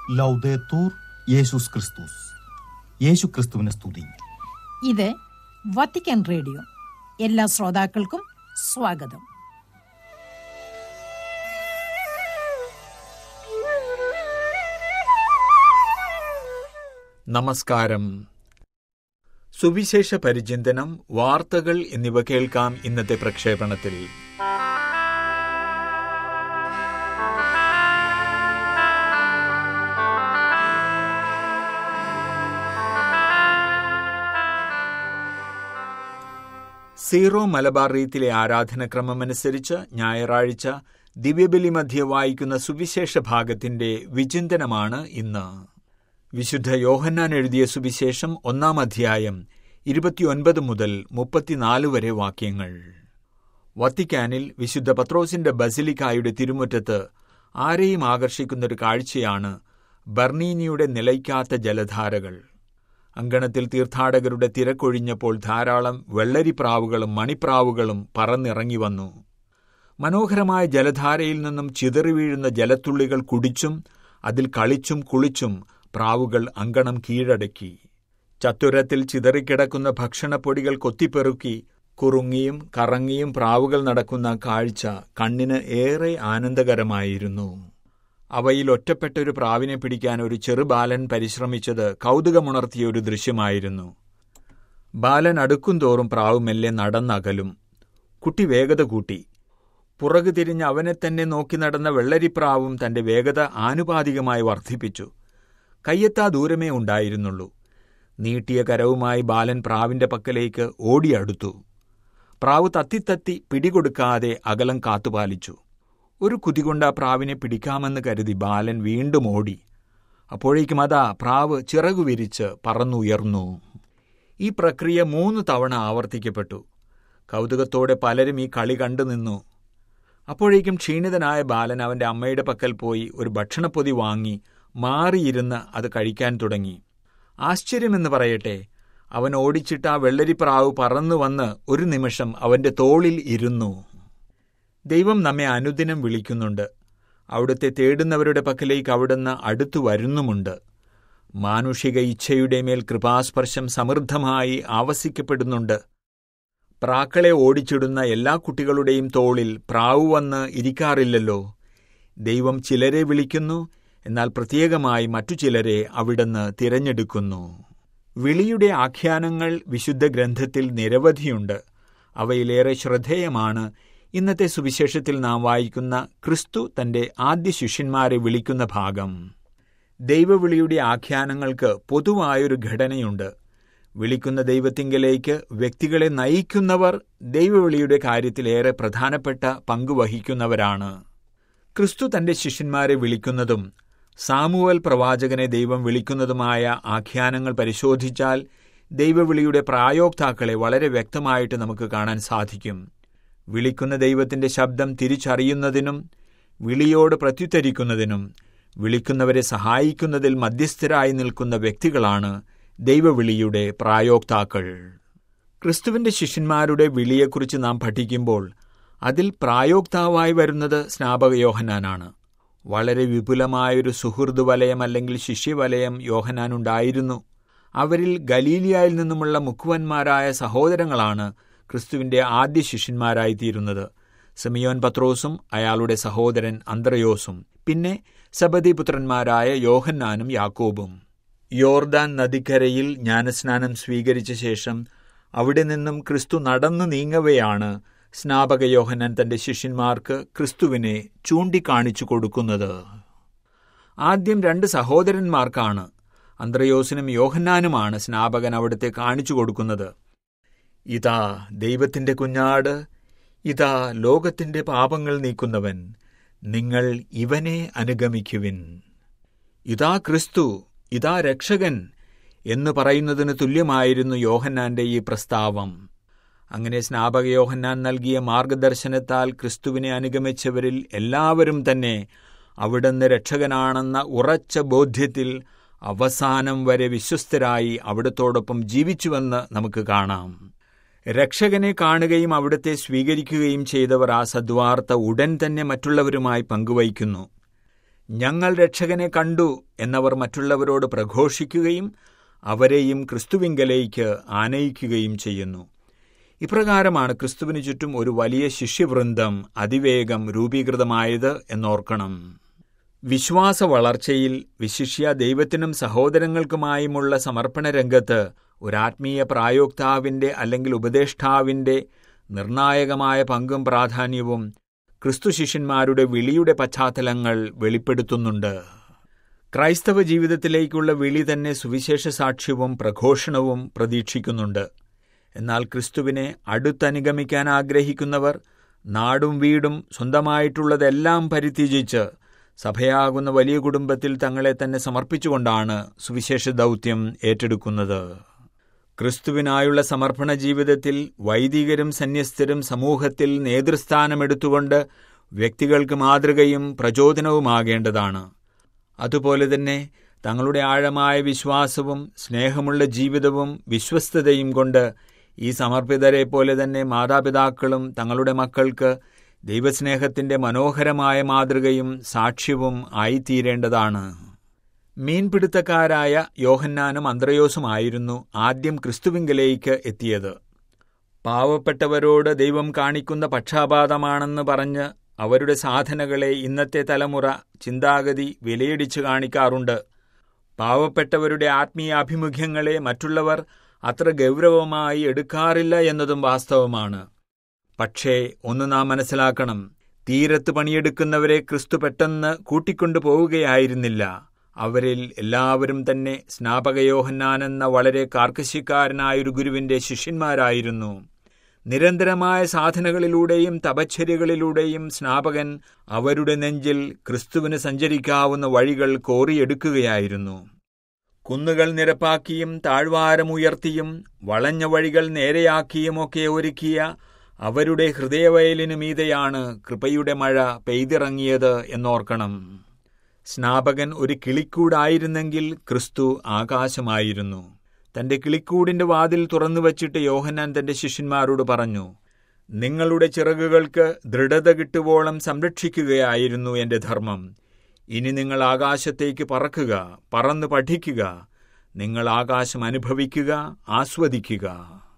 ലൗദേത്തൂർ യേശുസ് ക്രിസ്തുസ് യേശു ക്രിസ്തുവിനെ സ്തുതി ഇത് വത്തിക്കാൻ റേഡിയോ എല്ലാ ശ്രോതാക്കൾക്കും സ്വാഗതം നമസ്കാരം സുവിശേഷ പരിചിന്തനം വാർത്തകൾ എന്നിവ കേൾക്കാം ഇന്നത്തെ പ്രക്ഷേപണത്തിൽ സീറോ മലബാർ റീത്തിലെ ആരാധനക്രമമനുസരിച്ച് ഞായറാഴ്ച ദിവ്യബലി മധ്യ വായിക്കുന്ന സുവിശേഷ ഭാഗത്തിന്റെ വിചിന്തനമാണ് ഇന്ന് വിശുദ്ധ യോഹന്നാൻ എഴുതിയ സുവിശേഷം ഒന്നാം അധ്യായം ഇരുപത്തിയൊൻപത് മുതൽ മുപ്പത്തിനാല് വരെ വാക്യങ്ങൾ വത്തിക്കാനിൽ വിശുദ്ധ പത്രോസിന്റെ ബസിലിക്കായുടെ തിരുമുറ്റത്ത് ആരെയും ആകർഷിക്കുന്നൊരു കാഴ്ചയാണ് ബർണീനിയുടെ നിലയ്ക്കാത്ത ജലധാരകൾ അങ്കണത്തിൽ തീർത്ഥാടകരുടെ തിരക്കൊഴിഞ്ഞപ്പോൾ ധാരാളം വെള്ളരിപ്രാവുകളും മണിപ്രാവുകളും പറന്നിറങ്ങി വന്നു മനോഹരമായ ജലധാരയിൽ നിന്നും ചിതറി വീഴുന്ന ജലത്തുള്ളികൾ കുടിച്ചും അതിൽ കളിച്ചും കുളിച്ചും പ്രാവുകൾ അങ്കണം കീഴടക്കി ചത്തുരത്തിൽ ചിതറിക്കിടക്കുന്ന ഭക്ഷണപ്പൊടികൾ കൊത്തിപ്പെറുക്കി കുറുങ്ങിയും കറങ്ങിയും പ്രാവുകൾ നടക്കുന്ന കാഴ്ച കണ്ണിന് ഏറെ ആനന്ദകരമായിരുന്നു അവയിൽ ഒറ്റപ്പെട്ട ഒരു പ്രാവിനെ പിടിക്കാൻ ഒരു ചെറുബാലൻ പരിശ്രമിച്ചത് കൗതുകമുണർത്തിയ ഒരു ദൃശ്യമായിരുന്നു ബാലൻ അടുക്കും തോറും പ്രാവ് മെല്ലെ നടന്നകലും കുട്ടി വേഗത കൂട്ടി പുറകു തിരിഞ്ഞ് അവനെ തന്നെ നോക്കി നടന്ന വെള്ളരിപ്രാവും തന്റെ വേഗത ആനുപാതികമായി വർദ്ധിപ്പിച്ചു കയ്യെത്താ ദൂരമേ ഉണ്ടായിരുന്നുള്ളൂ നീട്ടിയ കരവുമായി ബാലൻ പ്രാവിന്റെ പക്കലേക്ക് ഓടിയടുത്തു പ്രാവ് തത്തിത്തത്തി പിടികൊടുക്കാതെ അകലം കാത്തുപാലിച്ചു ഒരു കുതികൊണ്ട പ്രാവിനെ പിടിക്കാമെന്ന് കരുതി ബാലൻ വീണ്ടും ഓടി അപ്പോഴേക്കും അതാ പ്രാവ് ചിറകു വിരിച്ച് പറന്നുയർന്നു ഈ പ്രക്രിയ മൂന്ന് തവണ ആവർത്തിക്കപ്പെട്ടു കൗതുകത്തോടെ പലരും ഈ കളി കണ്ടുനിന്നു അപ്പോഴേക്കും ക്ഷീണിതനായ ബാലൻ അവന്റെ അമ്മയുടെ പക്കൽ പോയി ഒരു ഭക്ഷണപ്പൊതി വാങ്ങി മാറിയിരുന്ന് അത് കഴിക്കാൻ തുടങ്ങി ആശ്ചര്യമെന്ന് പറയട്ടെ അവൻ ഓടിച്ചിട്ട് ആ വെള്ളരിപ്രാവ് പറന്നു വന്ന് ഒരു നിമിഷം അവന്റെ തോളിൽ ഇരുന്നു ദൈവം നമ്മെ അനുദിനം വിളിക്കുന്നുണ്ട് അവിടുത്തെ തേടുന്നവരുടെ പക്കലേക്ക് അവിടുന്ന് അടുത്തു വരുന്നുമുണ്ട് മാനുഷിക ഇച്ഛയുടെ മേൽ കൃപാസ്പർശം സമൃദ്ധമായി ആവസിക്കപ്പെടുന്നുണ്ട് പ്രാക്കളെ ഓടിച്ചിടുന്ന എല്ലാ കുട്ടികളുടെയും തോളിൽ പ്രാവ് വന്ന് ഇരിക്കാറില്ലല്ലോ ദൈവം ചിലരെ വിളിക്കുന്നു എന്നാൽ പ്രത്യേകമായി മറ്റു ചിലരെ അവിടുന്ന് തിരഞ്ഞെടുക്കുന്നു വിളിയുടെ ആഖ്യാനങ്ങൾ വിശുദ്ധ ഗ്രന്ഥത്തിൽ നിരവധിയുണ്ട് അവയിലേറെ ശ്രദ്ധേയമാണ് ഇന്നത്തെ സുവിശേഷത്തിൽ നാം വായിക്കുന്ന ക്രിസ്തു തന്റെ ആദ്യ ശിഷ്യന്മാരെ വിളിക്കുന്ന ഭാഗം ദൈവവിളിയുടെ ആഖ്യാനങ്ങൾക്ക് പൊതുവായൊരു ഘടനയുണ്ട് വിളിക്കുന്ന ദൈവത്തിങ്കലേക്ക് വ്യക്തികളെ നയിക്കുന്നവർ ദൈവവിളിയുടെ കാര്യത്തിൽ ഏറെ പ്രധാനപ്പെട്ട പങ്കുവഹിക്കുന്നവരാണ് ക്രിസ്തു തന്റെ ശിഷ്യന്മാരെ വിളിക്കുന്നതും സാമുവൽ പ്രവാചകനെ ദൈവം വിളിക്കുന്നതുമായ ആഖ്യാനങ്ങൾ പരിശോധിച്ചാൽ ദൈവവിളിയുടെ പ്രായോക്താക്കളെ വളരെ വ്യക്തമായിട്ട് നമുക്ക് കാണാൻ സാധിക്കും വിളിക്കുന്ന ദൈവത്തിന്റെ ശബ്ദം തിരിച്ചറിയുന്നതിനും വിളിയോട് പ്രത്യുത്തരിക്കുന്നതിനും വിളിക്കുന്നവരെ സഹായിക്കുന്നതിൽ മധ്യസ്ഥരായി നിൽക്കുന്ന വ്യക്തികളാണ് ദൈവവിളിയുടെ പ്രായോക്താക്കൾ ക്രിസ്തുവിന്റെ ശിഷ്യന്മാരുടെ വിളിയെക്കുറിച്ച് നാം പഠിക്കുമ്പോൾ അതിൽ പ്രായോക്താവായി വരുന്നത് സ്നാപക യോഹനാനാണ് വളരെ വിപുലമായൊരു സുഹൃദ് വലയം അല്ലെങ്കിൽ ശിഷ്യവലയം യോഹനാനുണ്ടായിരുന്നു അവരിൽ ഗലീലിയായിൽ നിന്നുമുള്ള മുക്കുവന്മാരായ സഹോദരങ്ങളാണ് ക്രിസ്തുവിന്റെ ആദ്യ ശിഷ്യന്മാരായി തീരുന്നത് സെമിയോൻ പത്രോസും അയാളുടെ സഹോദരൻ അന്ത്രയോസും പിന്നെ സബദിപുത്രന്മാരായ യോഹന്നാനും യാക്കോബും യോർദാൻ നദിക്കരയിൽ ജ്ഞാനസ്നാനം സ്വീകരിച്ച ശേഷം അവിടെ നിന്നും ക്രിസ്തു നടന്നു നീങ്ങവെയാണ് സ്നാപക യോഹന്നാൻ തന്റെ ശിഷ്യന്മാർക്ക് ക്രിസ്തുവിനെ ചൂണ്ടിക്കാണിച്ചു കൊടുക്കുന്നത് ആദ്യം രണ്ട് സഹോദരന്മാർക്കാണ് അന്ത്രയോസിനും യോഹന്നാനുമാണ് സ്നാപകൻ അവിടുത്തെ കാണിച്ചു കൊടുക്കുന്നത് ഇതാ ദൈവത്തിന്റെ കുഞ്ഞാട് ഇതാ ലോകത്തിന്റെ പാപങ്ങൾ നീക്കുന്നവൻ നിങ്ങൾ ഇവനെ അനുഗമിക്കുവിൻ ഇതാ ക്രിസ്തു ഇതാ രക്ഷകൻ എന്ന് പറയുന്നതിന് തുല്യമായിരുന്നു യോഹന്നാന്റെ ഈ പ്രസ്താവം അങ്ങനെ സ്നാപക യോഹന്നാൻ നൽകിയ മാർഗദർശനത്താൽ ക്രിസ്തുവിനെ അനുഗമിച്ചവരിൽ എല്ലാവരും തന്നെ അവിടുന്ന് രക്ഷകനാണെന്ന ഉറച്ച ബോധ്യത്തിൽ അവസാനം വരെ വിശ്വസ്തരായി അവിടത്തോടൊപ്പം ജീവിച്ചുവെന്ന് നമുക്ക് കാണാം രക്ഷകനെ കാണുകയും അവിടുത്തെ സ്വീകരിക്കുകയും ചെയ്തവർ ആ സദ്വാർത്ത ഉടൻ തന്നെ മറ്റുള്ളവരുമായി പങ്കുവയ്ക്കുന്നു ഞങ്ങൾ രക്ഷകനെ കണ്ടു എന്നവർ മറ്റുള്ളവരോട് പ്രഘോഷിക്കുകയും അവരെയും ക്രിസ്തുവിങ്കലേക്ക് ആനയിക്കുകയും ചെയ്യുന്നു ഇപ്രകാരമാണ് ക്രിസ്തുവിന് ചുറ്റും ഒരു വലിയ ശിഷ്യവൃന്ദം അതിവേഗം രൂപീകൃതമായത് എന്നോർക്കണം വിശ്വാസ വളർച്ചയിൽ വിശിഷ്യ ദൈവത്തിനും സഹോദരങ്ങൾക്കുമായുമുള്ള സമർപ്പണ രംഗത്ത് ഒരാത്മീയ പ്രായോക്താവിന്റെ അല്ലെങ്കിൽ ഉപദേഷ്ടാവിന്റെ നിർണായകമായ പങ്കും പ്രാധാന്യവും ക്രിസ്തു ശിഷ്യന്മാരുടെ വിളിയുടെ പശ്ചാത്തലങ്ങൾ വെളിപ്പെടുത്തുന്നുണ്ട് ക്രൈസ്തവ ജീവിതത്തിലേക്കുള്ള വിളി തന്നെ സുവിശേഷ സാക്ഷ്യവും പ്രഘോഷണവും പ്രതീക്ഷിക്കുന്നുണ്ട് എന്നാൽ ക്രിസ്തുവിനെ അടുത്തനുഗമിക്കാൻ ആഗ്രഹിക്കുന്നവർ നാടും വീടും സ്വന്തമായിട്ടുള്ളതെല്ലാം പരിത്യജിച്ച് സഭയാകുന്ന വലിയ കുടുംബത്തിൽ തങ്ങളെ തന്നെ സമർപ്പിച്ചുകൊണ്ടാണ് സുവിശേഷ ദൗത്യം ഏറ്റെടുക്കുന്നത് ക്രിസ്തുവിനായുള്ള സമർപ്പണ ജീവിതത്തിൽ വൈദികരും സന്യസ്തരും സമൂഹത്തിൽ നേതൃസ്ഥാനമെടുത്തുകൊണ്ട് വ്യക്തികൾക്ക് മാതൃകയും പ്രചോദനവുമാകേണ്ടതാണ് അതുപോലെ തന്നെ തങ്ങളുടെ ആഴമായ വിശ്വാസവും സ്നേഹമുള്ള ജീവിതവും വിശ്വസ്തതയും കൊണ്ട് ഈ സമർപ്പിതരെ പോലെ തന്നെ മാതാപിതാക്കളും തങ്ങളുടെ മക്കൾക്ക് ദൈവസ്നേഹത്തിന്റെ മനോഹരമായ മാതൃകയും സാക്ഷ്യവും ആയിത്തീരേണ്ടതാണ് മീൻപിടുത്തക്കാരായ യോഹന്നാനും അന്ത്രയോസുമായിരുന്നു ആദ്യം ക്രിസ്തുവിങ്കലേക്ക് എത്തിയത് പാവപ്പെട്ടവരോട് ദൈവം കാണിക്കുന്ന പക്ഷാപാതമാണെന്ന് പറഞ്ഞ് അവരുടെ സാധനകളെ ഇന്നത്തെ തലമുറ ചിന്താഗതി വിലയിടിച്ചു കാണിക്കാറുണ്ട് പാവപ്പെട്ടവരുടെ ആത്മീയാഭിമുഖ്യങ്ങളെ മറ്റുള്ളവർ അത്ര ഗൗരവമായി എടുക്കാറില്ല എന്നതും വാസ്തവമാണ് പക്ഷേ ഒന്ന് നാം മനസ്സിലാക്കണം തീരത്ത് പണിയെടുക്കുന്നവരെ ക്രിസ്തു പെട്ടെന്ന് കൂട്ടിക്കൊണ്ടു പോവുകയായിരുന്നില്ല അവരിൽ എല്ലാവരും തന്നെ സ്നാപകയോഹന്നാനെന്ന വളരെ കാർക്കശ്യക്കാരനായൊരു ഗുരുവിന്റെ ശിഷ്യന്മാരായിരുന്നു നിരന്തരമായ സാധനകളിലൂടെയും തപശ്ചര്യകളിലൂടെയും സ്നാപകൻ അവരുടെ നെഞ്ചിൽ ക്രിസ്തുവിന് സഞ്ചരിക്കാവുന്ന വഴികൾ കോറിയെടുക്കുകയായിരുന്നു കുന്നുകൾ നിരപ്പാക്കിയും താഴ്വാരമുയർത്തിയും വളഞ്ഞ വഴികൾ നേരെയാക്കിയുമൊക്കെ ഒരുക്കിയ അവരുടെ ഹൃദയവയലിനു മീതെയാണ് കൃപയുടെ മഴ പെയ്തിറങ്ങിയത് എന്നോർക്കണം സ്നാപകൻ ഒരു കിളിക്കൂടായിരുന്നെങ്കിൽ ക്രിസ്തു ആകാശമായിരുന്നു തന്റെ കിളിക്കൂടിന്റെ വാതിൽ തുറന്നു വച്ചിട്ട് യോഹന്നാൻ തന്റെ ശിഷ്യന്മാരോട് പറഞ്ഞു നിങ്ങളുടെ ചിറകുകൾക്ക് ദൃഢത കിട്ടുവോളം സംരക്ഷിക്കുകയായിരുന്നു എന്റെ ധർമ്മം ഇനി നിങ്ങൾ ആകാശത്തേക്ക് പറക്കുക പറന്ന് പഠിക്കുക നിങ്ങൾ ആകാശം അനുഭവിക്കുക ആസ്വദിക്കുക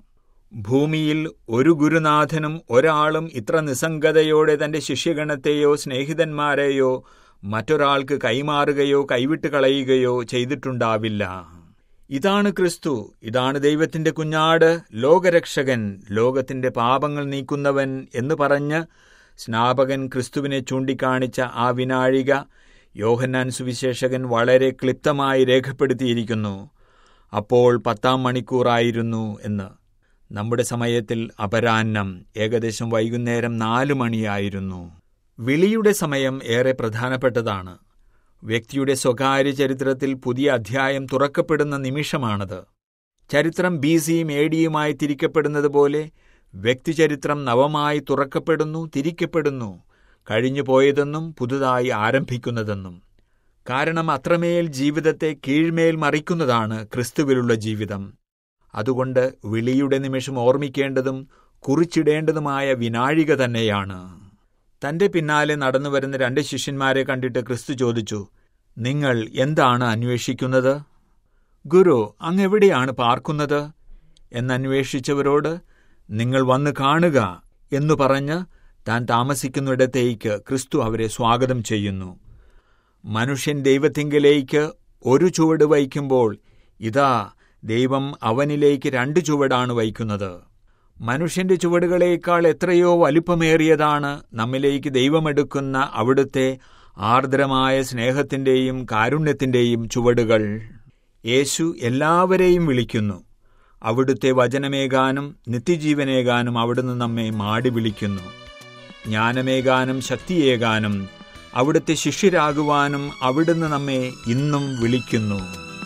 ഭൂമിയിൽ ഒരു ഗുരുനാഥനും ഒരാളും ഇത്ര നിസ്സംഗതയോടെ തന്റെ ശിഷ്യഗണത്തെയോ സ്നേഹിതന്മാരെയോ മറ്റൊരാൾക്ക് കൈമാറുകയോ കൈവിട്ട് കളയുകയോ ചെയ്തിട്ടുണ്ടാവില്ല ഇതാണ് ക്രിസ്തു ഇതാണ് ദൈവത്തിന്റെ കുഞ്ഞാട് ലോകരക്ഷകൻ ലോകത്തിന്റെ പാപങ്ങൾ നീക്കുന്നവൻ എന്ന് പറഞ്ഞ് സ്നാപകൻ ക്രിസ്തുവിനെ ചൂണ്ടിക്കാണിച്ച ആ വിനാഴിക യോഹന്നാൻ സുവിശേഷകൻ വളരെ ക്ലിപ്തമായി രേഖപ്പെടുത്തിയിരിക്കുന്നു അപ്പോൾ പത്താം മണിക്കൂറായിരുന്നു എന്ന് നമ്മുടെ സമയത്തിൽ അപരാഹ്നം ഏകദേശം വൈകുന്നേരം നാലു മണിയായിരുന്നു വിളിയുടെ സമയം ഏറെ പ്രധാനപ്പെട്ടതാണ് വ്യക്തിയുടെ സ്വകാര്യ ചരിത്രത്തിൽ പുതിയ അധ്യായം തുറക്കപ്പെടുന്ന നിമിഷമാണത് ചരിത്രം ബി സിയും എ ഡിയുമായി തിരിക്കപ്പെടുന്നത് പോലെ വ്യക്തിചരിത്രം നവമായി തുറക്കപ്പെടുന്നു തിരിക്കപ്പെടുന്നു കഴിഞ്ഞു പോയതെന്നും പുതുതായി ആരംഭിക്കുന്നതെന്നും കാരണം അത്രമേൽ ജീവിതത്തെ കീഴ്മേൽ മറിക്കുന്നതാണ് ക്രിസ്തുവിലുള്ള ജീവിതം അതുകൊണ്ട് വിളിയുടെ നിമിഷം ഓർമ്മിക്കേണ്ടതും കുറിച്ചിടേണ്ടതുമായ വിനാഴിക തന്നെയാണ് തന്റെ പിന്നാലെ നടന്നുവരുന്ന രണ്ട് ശിഷ്യന്മാരെ കണ്ടിട്ട് ക്രിസ്തു ചോദിച്ചു നിങ്ങൾ എന്താണ് അന്വേഷിക്കുന്നത് ഗുരു അങ്ങെവിടെയാണ് പാർക്കുന്നത് എന്നന്വേഷിച്ചവരോട് നിങ്ങൾ വന്ന് കാണുക എന്നു പറഞ്ഞ് താൻ താമസിക്കുന്നിടത്തേക്ക് ക്രിസ്തു അവരെ സ്വാഗതം ചെയ്യുന്നു മനുഷ്യൻ ദൈവത്തിങ്കിലേക്ക് ഒരു ചുവട് വയ്ക്കുമ്പോൾ ഇതാ ദൈവം അവനിലേക്ക് രണ്ട് ചുവടാണ് വയ്ക്കുന്നത് മനുഷ്യന്റെ ചുവടുകളേക്കാൾ എത്രയോ വലിപ്പമേറിയതാണ് നമ്മിലേക്ക് ദൈവമെടുക്കുന്ന അവിടുത്തെ ആർദ്രമായ സ്നേഹത്തിന്റെയും കാരുണ്യത്തിന്റെയും ചുവടുകൾ യേശു എല്ലാവരെയും വിളിക്കുന്നു അവിടുത്തെ വചനമേകാനും നിത്യജീവനേകാനും അവിടുന്ന് നമ്മെ മാടി വിളിക്കുന്നു ജ്ഞാനമേകാനും ശക്തിയേകാനും അവിടുത്തെ ശിഷ്യരാകുവാനും അവിടുന്ന് നമ്മെ ഇന്നും വിളിക്കുന്നു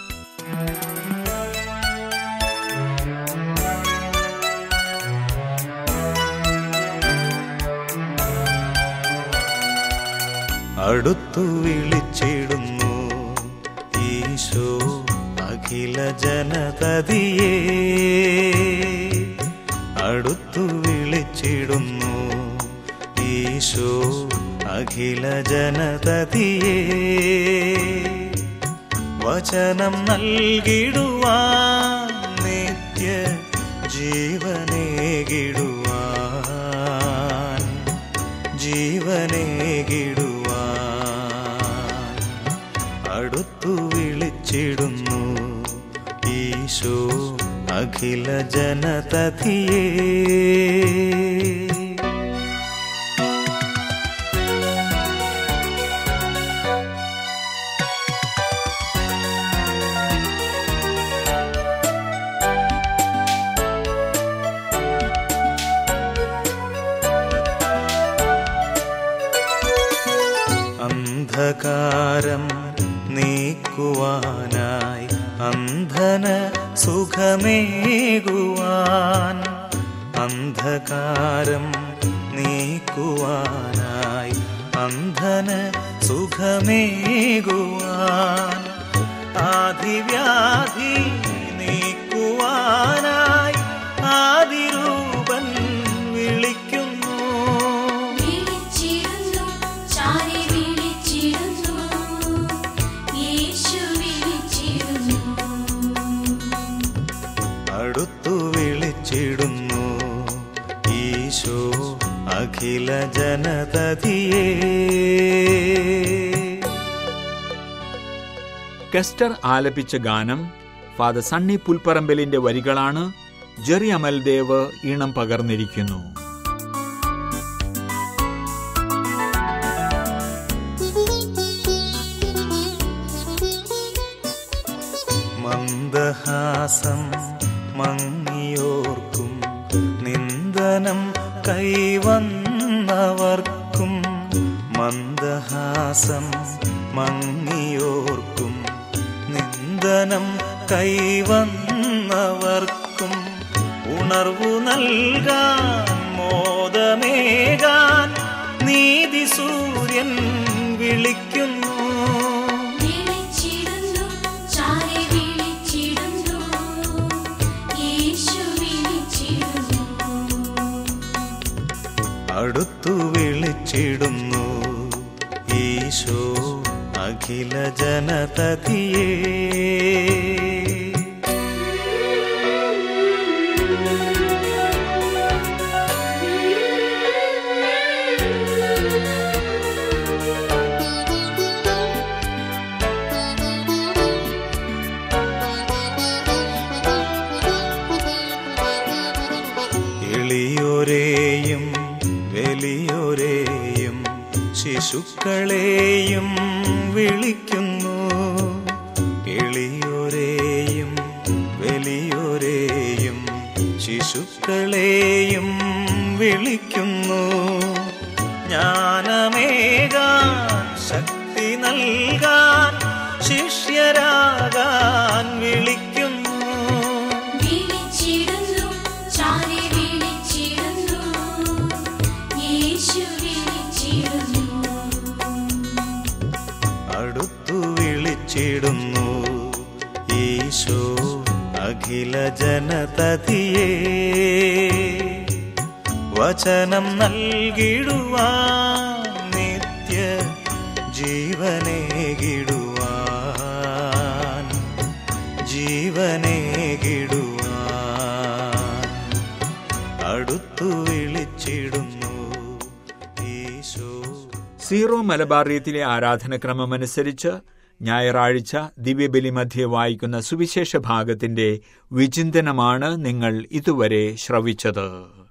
അടുത്തു വിളിച്ചിടുന്നു ഈശോ അഖില ജനതതിയെ അടുത്തു വിളിച്ചിടുന്നു ഈശോ അഖില ജനതതിയേ വചനം നൽകിടുവാൻ നിത്യ ജീവനേകിടുവാൻ ജീവനേകിടുവാൻ അടുത്തു വിളിച്ചിടുന്നു ഈശോ അഖില ജനതതിയേ അന്ധകാരം നീക്കുവാനായി അന്ധന സുഖമേകുവാൻ അന്ധകാരം നീക്കുവാനായി അന്ധന സുഖമേകുവാൻ ആദിവ്യാധി നീക്കുവാനായി ആദിരൂപൻ വിളിക്കുന്നു വിളിച്ചിരുന്നു ചാരി വിളിച്ചിരുന്നു യേശു വിളിച്ചിരുന്നു അടുത്തു വിളിച്ചിടുന്നു ഈശോ അഖില ജനതതിയേ കെസ്റ്റർ ആലപിച്ച ഗാനം ഫാദർ സണ്ണി പുൽപ്പറമ്പലിന്റെ വരികളാണ് ജെറി അമൽദേവ് ഈണം പകർന്നിരിക്കുന്നു മന്ദഹാസം മങ്ങിയോർക്കും നിന്ദനം കൈവന്നവർക്കും മന്ദഹാസം മങ്ങിയോർക്കും നിന്ദനം കൈവന്നവർക്കും ഉണർവു നൽകാൻ മോദമേകാൻ നീതി സൂര്യൻ വിളിക്കുന്നു വിളിച്ചിടുന്നു ചാരി വിളിച്ചിടുന്നു യേശു വിളിച്ചിടുന്നു അടുത്തു വിളിച്ചിടുന്നു ഈശോ അഖില ജനതതിയേ എളിയോരെയും വലിയോരെയും ശിശുക്കളെയും വിളിക്കുന്നു എളിയോരെയും വലിയോരെയും ശിശുക്കളെയും വിളിക്കുന്നു ജ്ഞാനമേകാൻ ശക്തി നൽകാൻ ശിഷ്യരാകാൻ വിളിക്കുന്നു വിളിച്ചിടുന്നു ചാരി വിളിച്ചിടുന്നു യേശു വിളിച്ചിടുന്നു അടുത്തു വിളിച്ചിടുന്നു ഈശോ അഖില ജനതതിയേ വചനം നൽകിടുവാൻ നിത്യ ജീവനേകിടുവാൻ ജീവനേകിടുവാൻ അടുത്തു വിളിച്ചിടുന്നു ഈശോ സീറോ മലബാർ റീത്തിലെ ആരാധനക്രമമനുസരിച്ച് ഞായറാഴ്ച ദിവ്യബലി മധ്യേ വായിക്കുന്ന സുവിശേഷ ഭാഗത്തിന്റെ വിചിന്തനമാണ് നിങ്ങൾ ഇതുവരെ ശ്രവിച്ചത്